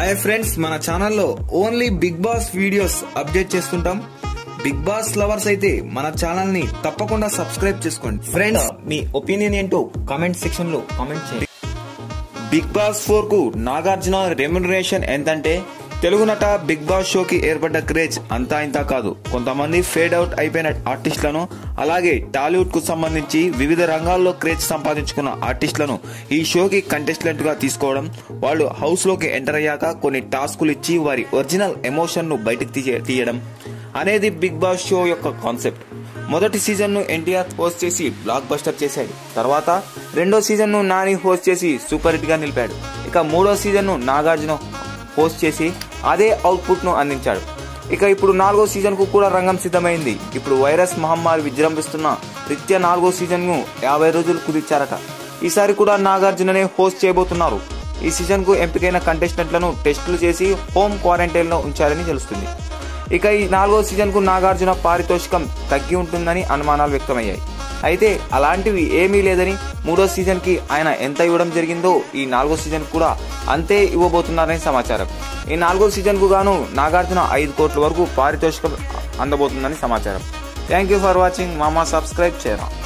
hi friends మన ఛానల్లో only big boss videos update చేస్తుంటాం బిగ్ బాస్ లవర్స్ అయితే మన ఛానల్ ని తప్పకుండా సబ్స్క్రైబ్ చేసుకోండి ఫ్రెండ్స్ మీ ఒపీనియన్ ఏంటో కామెంట్ సెక్షన్ లో కామెంట్ చేయండి బిగ్ బాస్ ఫోర్ కు నాగార్జున రెమ్యునరేషన్ ఎంతంటే తెలుగు నట బిగ్ బాస్ షోకి ఏర్పడ్డ క్రేజ్ అంతా ఇంతా కాదు కొంతమంది ఫేడ్ అవుట్ అయిపోయిన ఆర్టిస్టులను అలాగే టాలీవుడ్ కు సంబంధించి వివిధ రంగాల్లో క్రేజ్ సంపాదించుకున్న ఆర్టిస్టులను ఈ షోకి కంటెస్టెంట్ గా తీసుకోవడం వాళ్ళు హౌస్ లోకి ఎంటర్ అయ్యాక కొన్ని టాస్కులు ఇచ్చి వారి ఒరిజినల్ ఎమోషన్ ను బయటకు తీయ- తీయడం అనేది బిగ్ బాస్ షో యొక్క కాన్సెప్ట్ మొదటి సీజన్ ను ఎన్టీఆర్ హోస్ట్ చేసి బ్లాక్ బస్టర్ చేశాడు తర్వాత రెండో సీజన్ ను నాని హోస్ట్ చేసి సూపర్ హిట్ గా నిలిపాడు ఇక మూడో సీజన్ ను నాగార్జున హోస్ట్ చేసి అదే అవుట్పుట్ ను అందించాడు ఇక ఇప్పుడు నాలుగో సీజన్ కు కూడా రంగం సిద్ధమైంది ఇప్పుడు వైరస్ మహమ్మారి విజృంభిస్తున్న రీత్యా నాలుగో సీజన్ ను యాభై రోజులు కుదిర్చారట ఈసారి కూడా నాగార్జుననే హోస్ట్ చేయబోతున్నారు ఈ సీజన్ కు ఎంపికైన కంటెస్టెంట్లను టెస్టులు చేసి హోమ్ క్వారంటైన్ లో ఉంచారని తెలుస్తుంది ఇక ఈ నాలుగో సీజన్ కు నాగార్జున పారితోషికం తగ్గి ఉంటుందని అనుమానాలు వ్యక్తమయ్యాయి అయితే అలాంటివి ఏమీ లేదని మూడో సీజన్ కి ఆయన ఎంత ఇవ్వడం జరిగిందో ఈ నాలుగో సీజన్ కూడా అంతే ఇవ్వబోతున్నారని సమాచారం ఈ నాలుగో సీజన్ కు గాను నాగార్జున ఐదు కోట్ల వరకు పారితోషికం అందబోతుందని సమాచారం థ్యాంక్ యూ ఫర్ వాచింగ్ మామా సబ్స్క్రైబ్ చేయరా